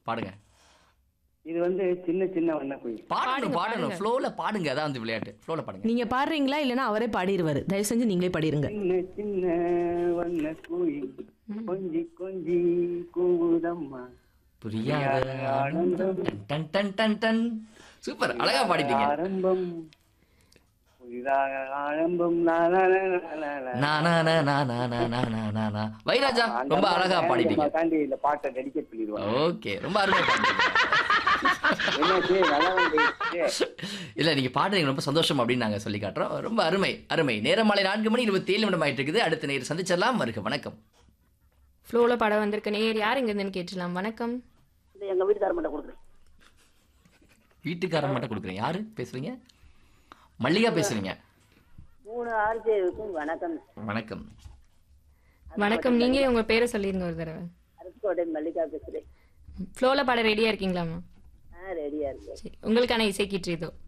பாடுங்க இது வந்து சின்ன சின்ன வண்ண குயில் பாடணும் பாடுங்க, பாடணும் பாடுங்க. ஃப்ளோல பாடுங்க அதான் வந்து விளையாட்டு ஃப்ளோல பாடுங்க நீங்க பாடுறீங்களா இல்லைன்னா அவரே பாடிடுவாரு தயவு செஞ்சு நீங்களே பாடிருங்க சின்ன சின்ன வண்ண குயில் கொஞ்சி கொஞ்சி கூவுதம்மா புரியாத ஆனந்தம் டன் டன் டன் டன் சூப்பர் அழகா பாடிட்டீங்க ஆரம்பம் புதிதாக ஆரம்பம் லா, லா, லா, லா, லா, லா. நா நா நா நா நா நா நா நா நா நா வைராஜா அந்த ரொம்ப அம்மா அழகா வேலைக்கு பாடிட்டீங்க உக்காந்து இந்த பாட்டை டெடிகேட் பண்ணிடுவாங்க ஓகே ரொம்ப அருமையா பாடிட்டீங்க என்னாச்சு நல்லா வந்து இல்ல நீங்க பாடுறீங்க ரொம்ப சந்தோஷம் அப்படின்னு நாங்க சொல்லி காட்டுறோம் ரொம்ப அருமை அருமை நேரம் மாலை நான்கு மணி இருபத்தி ஏழு நிமிடம் ஆயிட்டு இருக்குது அடுத்த நேரம் சந்திச்சிடலாம் வருக வணக்கம் ஃப்ளோவில் படம் வந்திருக்க நேர் யார் இங்க இருந்துன்னு கேட்டுலாம் வணக்கம் இது எங்க வீட்டுக்கார மட்டும் கொடுக்குறேன் வீட்டுக்காரன் மட்டும் கொடுக்குறேன் யாரு பேசுறீங்க மல்லிகா பேசுறீங்க மூணு ஆர்ஜேவுக்கும் வணக்கம் வணக்கம் வணக்கம் நீங்க உங்க பேரை சொல்லிருங்க ஒரு தடவை அருப்புக்கோட்டை மல்லிகா பேசுறேன் ஃப்ளோவில் பாட ரெடியா இருக்கீங்களாமா ஆ ரெடியா இருக்கு சரி உங்களுக்கான இசை கீற்று இதோ